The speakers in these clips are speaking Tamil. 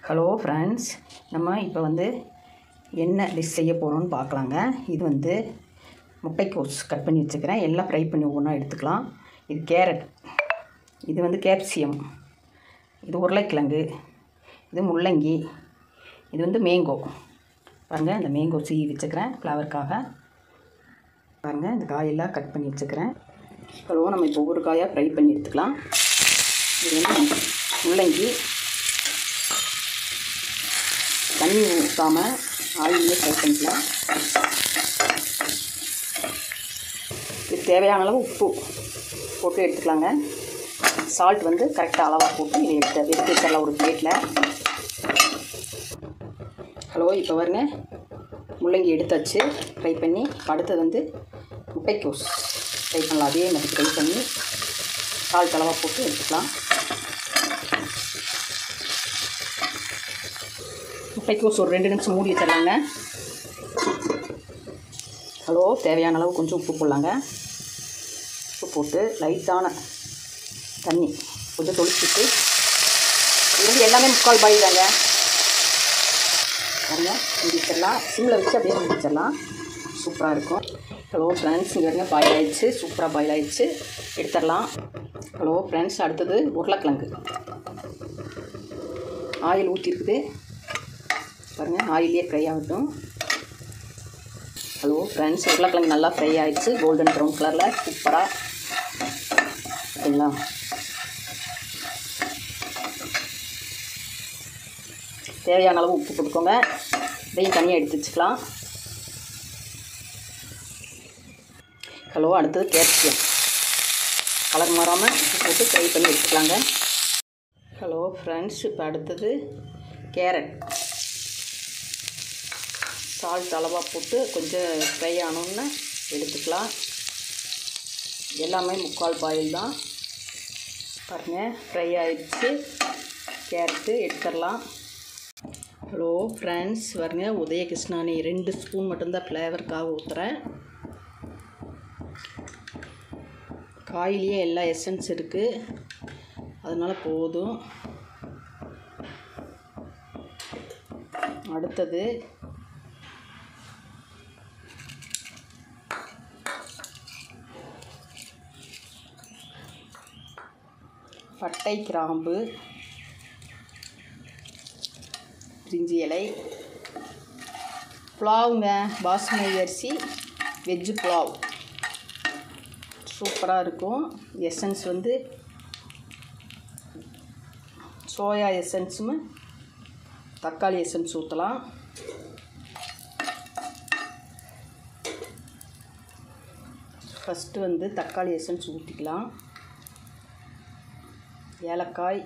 ஹலோ ஃப்ரெண்ட்ஸ் நம்ம இப்போ வந்து என்ன டிஷ் செய்ய போகிறோம்னு பார்க்கலாங்க இது வந்து முட்டைக்கோஸ் கட் பண்ணி வச்சுக்கிறேன் எல்லாம் ஃப்ரை பண்ணி ஒவ்வொன்றா எடுத்துக்கலாம் இது கேரட் இது வந்து கேப்சியம் இது உருளைக்கிழங்கு இது முள்ளங்கி இது வந்து மேங்கோ பாருங்கள் இந்த மேங்கோ சீவி வச்சுக்கிறேன் ஃப்ளவருக்காக பாருங்கள் இந்த காயெல்லாம் கட் பண்ணி வச்சுக்கிறேன் ஹலோ நம்ம இப்போ ஒவ்வொரு காயாக ஃப்ரை பண்ணி எடுத்துக்கலாம் இது வந்து முள்ளங்கி தண்ணி ஊற்றாமல் ஆயிலே ஃப்ரை பண்ணிக்கலாம் இது தேவையான அளவு உப்பு போட்டு எடுத்துக்கலாங்க சால்ட் வந்து கரெக்டாக அளவாக போட்டு இதை எடுத்து எடுத்து வச்சிடலாம் ஒரு பிளேட்டில் ஹலோ இப்போ பாருங்க முள்ளங்கி எடுத்தாச்சு ஃப்ரை பண்ணி அடுத்தது வந்து முட்டைக்கோஸ் ஃப்ரை பண்ணலாம் அதே மாதிரி ஃப்ரை பண்ணி சால்ட் அளவாக போட்டு எடுத்துக்கலாம் முட்டைக்கோஸ் ஒரு ரெண்டு நிமிஷம் மூடி வச்சிடலாங்க ஹலோ தேவையான அளவு கொஞ்சம் உப்பு போடலாங்க உப்பு போட்டு லைட்டான தண்ணி கொஞ்சம் தொளிச்சிட்டு இது வந்து எல்லாமே முக்கால் பாயில் தாங்க பாருங்க முடிச்சிடலாம் சிம்மில் வச்சு அப்படியே முடிச்சிடலாம் சூப்பராக இருக்கும் ஹலோ ஃப்ரெண்ட்ஸ் இங்கே இருங்க பாயில் ஆயிடுச்சு சூப்பராக பாயில் ஆயிடுச்சு எடுத்துடலாம் ஹலோ ஃப்ரெண்ட்ஸ் அடுத்தது உருளைக்கிழங்கு ஆயில் ஊற்றிருக்குது பாருங்கள் ஆயிலே ஃப்ரை ஆகட்டும் ஹலோ ஃப்ரெண்ட்ஸ் உருளைக்கிழங்கு நல்லா ஃப்ரை ஆகிடுச்சு கோல்டன் ப்ரௌன் கலரில் சூப்பராக ஓகேங்களா தேவையான அளவு உப்பு போட்டுக்கோங்க இதையும் தனியாக எடுத்து வச்சுக்கலாம் ஹலோ அடுத்தது கேப்சியம் கலர் மாறாமல் உப்பு போட்டு ஃப்ரை பண்ணி எடுத்துக்கலாங்க ஹலோ ஃப்ரெண்ட்ஸ் இப்போ அடுத்தது கேரட் சால்ட் அளவாக போட்டு கொஞ்சம் ஃப்ரை ஆனோன்னு எடுத்துக்கலாம் எல்லாமே முக்கால் பாயில் தான் பாருங்கள் ஃப்ரை ஆயிடுச்சு கேரட்டு எடுத்துடலாம் ஹலோ ஃப்ரெண்ட்ஸ் பாருங்க உதய கிருஷ்ணானி ரெண்டு ஸ்பூன் மட்டும்தான் ஃப்ளேவருக்காக ஊற்றுறேன் காயிலேயே எல்லா எசன்ஸ் இருக்குது அதனால் போதும் அடுத்தது பட்டை கிராம்பு பிரிஞ்சி இலை புலாவுங்க பாசுமதி அரிசி வெஜ்ஜு புலாவ் சூப்பராக இருக்கும் எசன்ஸ் வந்து சோயா எசன்ஸும் தக்காளி எசன்ஸ் ஊற்றலாம் ஃபஸ்ட்டு வந்து தக்காளி எசன்ஸ் ஊற்றிக்கலாம் ஏலக்காய்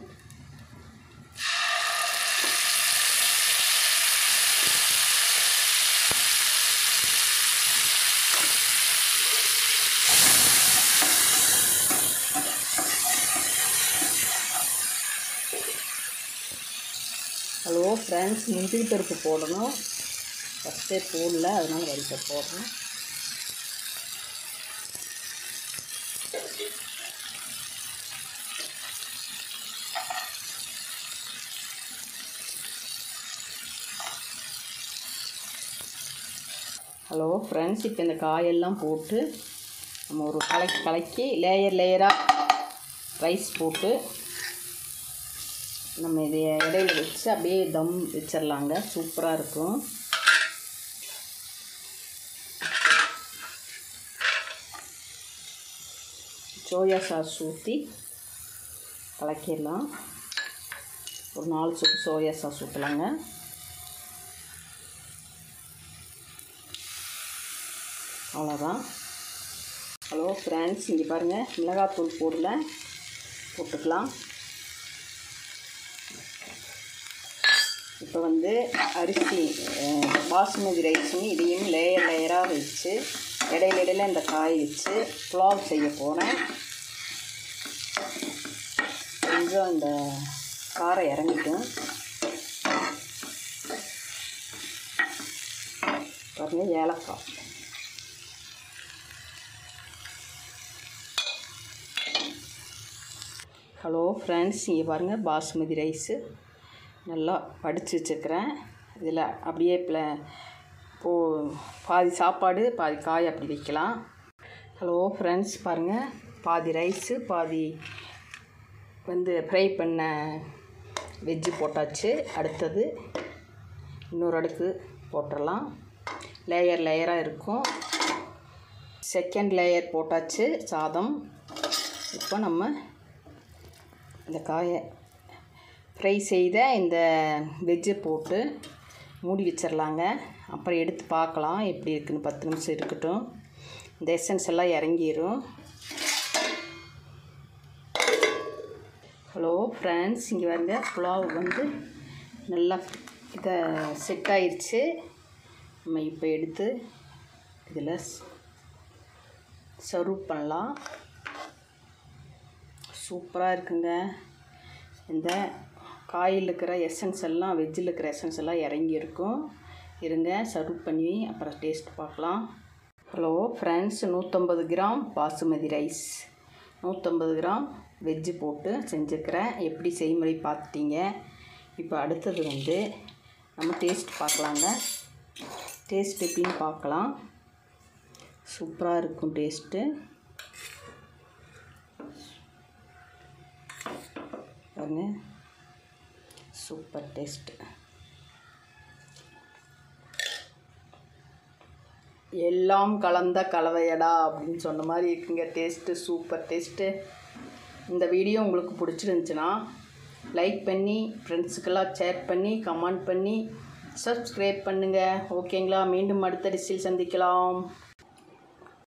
ஹலோ ஃப்ரெண்ட்ஸ் முந்திரி பருப்பு போடணும் ஃபஸ்ட்டே போடல அதனால் வரிசை போடுறேன் ஹலோ ஃப்ரெண்ட்ஸ் இப்போ இந்த காயெல்லாம் போட்டு நம்ம ஒரு கலக்கி கலக்கி லேயர் லேயராக ரைஸ் போட்டு நம்ம இதை இடையில வச்சு அப்படியே தம் வச்சிடலாங்க சூப்பராக இருக்கும் சோயா சாஸ் ஊற்றி கலக்கிடலாம் ஒரு நாலு சொப்பு சோயா சாஸ் ஊற்றலாங்க அவ்வளோதான் ஹலோ ஃப்ரெண்ட்ஸ் இங்கே பாருங்கள் மிளகாத்தூள் போடல போட்டுக்கலாம் இப்போ வந்து அரிசி பாசுமதி ரைஸும் இதையும் லேயர் லேயராக வச்சு இடையில இடையில இந்த காய் வச்சு புலாவ் செய்ய போகிறேன் கொஞ்சம் இந்த காரம் இறங்கிட்டும் பாருங்கள் ஏலக்காய் ஹலோ ஃப்ரெண்ட்ஸ் இங்கே பாருங்கள் பாசுமதி ரைஸு நல்லா வடித்து வச்சுருக்கிறேன் இதில் அப்படியே ப்ள போ பாதி சாப்பாடு பாதி காய் அப்படி வைக்கலாம் ஹலோ ஃப்ரெண்ட்ஸ் பாருங்கள் பாதி ரைஸு பாதி வந்து ஃப்ரை பண்ண வெஜ்ஜு போட்டாச்சு அடுத்தது இன்னொரு அடுக்கு போட்டுடலாம் லேயர் லேயராக இருக்கும் செகண்ட் லேயர் போட்டாச்சு சாதம் இப்போ நம்ம இந்த காயை ஃப்ரை செய்த இந்த வெஜ்ஜை போட்டு மூடி வச்சிடலாங்க அப்புறம் எடுத்து பார்க்கலாம் எப்படி இருக்குன்னு பத்து நிமிஷம் இருக்கட்டும் இந்த எசன்ஸ் எல்லாம் இறங்கிரும் ஹலோ ஃப்ரெண்ட்ஸ் இங்கே பாருங்க புலாவ் வந்து நல்லா இதை செட் ஆயிடுச்சு நம்ம இப்போ எடுத்து இதில் சர்வ் பண்ணலாம் சூப்பராக இருக்குங்க இந்த காயில் இருக்கிற எசன்ஸ் எல்லாம் வெஜ்ஜில் இருக்கிற எசன்ஸ் எல்லாம் இறங்கி இருக்கும் இருங்க சர்வ் பண்ணி அப்புறம் டேஸ்ட் பார்க்கலாம் ஹலோ ஃப்ரெண்ட்ஸ் நூற்றம்பது கிராம் பாசுமதி ரைஸ் நூற்றம்பது கிராம் வெஜ்ஜு போட்டு செஞ்சுருக்கிறேன் எப்படி செய்முறை பார்த்துட்டீங்க இப்போ அடுத்தது வந்து நம்ம டேஸ்ட் பார்க்கலாங்க டேஸ்ட் எப்படின்னு பார்க்கலாம் சூப்பராக இருக்கும் டேஸ்ட்டு பாருங்க சூப்பர் டேஸ்ட்டு எல்லாம் கலந்த கலவையடா அப்படின்னு சொன்ன மாதிரி இருக்குங்க டேஸ்ட்டு சூப்பர் டேஸ்ட்டு இந்த வீடியோ உங்களுக்கு பிடிச்சிருந்துச்சுன்னா லைக் பண்ணி ஃப்ரெண்ட்ஸுக்கெல்லாம் ஷேர் பண்ணி கமெண்ட் பண்ணி சப்ஸ்கிரைப் பண்ணுங்கள் ஓகேங்களா மீண்டும் அடுத்த டிஷ்ஷில் சந்திக்கலாம்